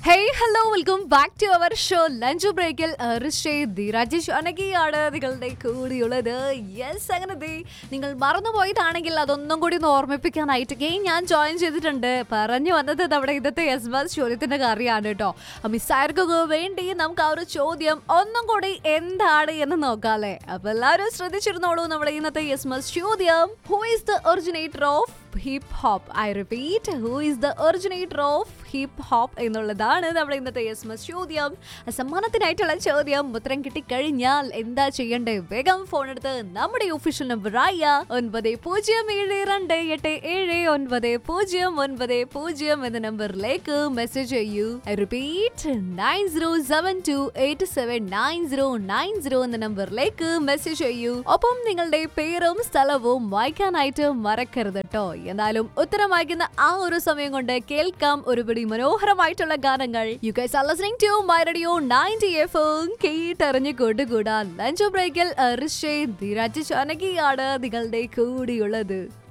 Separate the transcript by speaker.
Speaker 1: hey hello welcome back to our show lunch ബ്രേക്കിൽ രാജേഷ് അനകിയാണ് നിങ്ങളുടെ കൂടിയുള്ളത് yes അങ്ങനെ ദേ നിങ്ങൾ മറന്നുപോയതാണെങ്കിൽ അതൊന്നും കൂടി ഒന്ന് ഓർമ്മിപ്പിക്കാനായിട്ട് ഗെയിം ഞാൻ ജോയിൻ ചെയ്തിട്ടുണ്ട് പറഞ്ഞു വന്നത് നമ്മുടെ ഇന്നത്തെ യെസ് ബസ് ചോദ്യത്തിന്റെ കാര്യമാണ് കേട്ടോ മിസ്സായർക്കൊക്കെ വേണ്ടി നമുക്ക് ആ ഒരു ചോദ്യം ഒന്നും കൂടി എന്താണ് എന്ന് നോക്കാല്ലേ അപ്പൊ എല്ലാവരും ശ്രദ്ധിച്ചിരുന്നോളൂ നമ്മുടെ ഇന്നത്തെ യെസ് ബസ് ചോദ്യം who is the originator of hip hop I repeat who is the originator of hip hop എന്നുള്ളതാണ് നമ്മുടെ ഇന്നത്തെ യെസ് മസ് ചോദ്യം സമ്മാനത്തിനായിട്ടുള്ള ചോദ്യം ഉത്തരം കിട്ടിക്കഴിഞ്ഞാൽ എന്താ ചെയ്യണ്ടേ വേഗം ഫോൺ എടുത്ത് നമ്മുടെ ഒഫീഷ്യൽ നമ്പറായ ഒൻപത് പൂജ്യം ഏഴ് രണ്ട് എട്ട് ഏഴ് ഒൻപത് പൂജ്യം ഒൻപത് പൂജ്യം എന്ന നമ്പറിലേക്ക് മെസ്സേജ് ചെയ്യൂ repeat nine zero seven two eight seven nine zero nine zero എന്ന നമ്പറിലേക്ക് മെസ്സേജ് ചെയ്യൂ ഒപ്പം നിങ്ങളുടെ പേരും സ്ഥലവും വായിക്കാനായിട്ട് മറക്കരുത് കേട്ടോ എന്നാലും ഉത്തരം വായിക്കുന്ന ആ ഒരു സമയം കൊണ്ട് കേൾക്കാം ഒരുപടി മനോഹരമായിട്ടുള്ള ഗാനങ്ങൾ you guys are listening to my radio 90 എഫും കേട്ടറിഞ്ഞു കൊണ്ടുകൂടാൻ ലഞ്ച് ബ്രേക്കിൽ ഋഷേ ധീരാജ് ചാനകിയാണ് നിങ്ങളുടെ കൂടിയുള്ളത്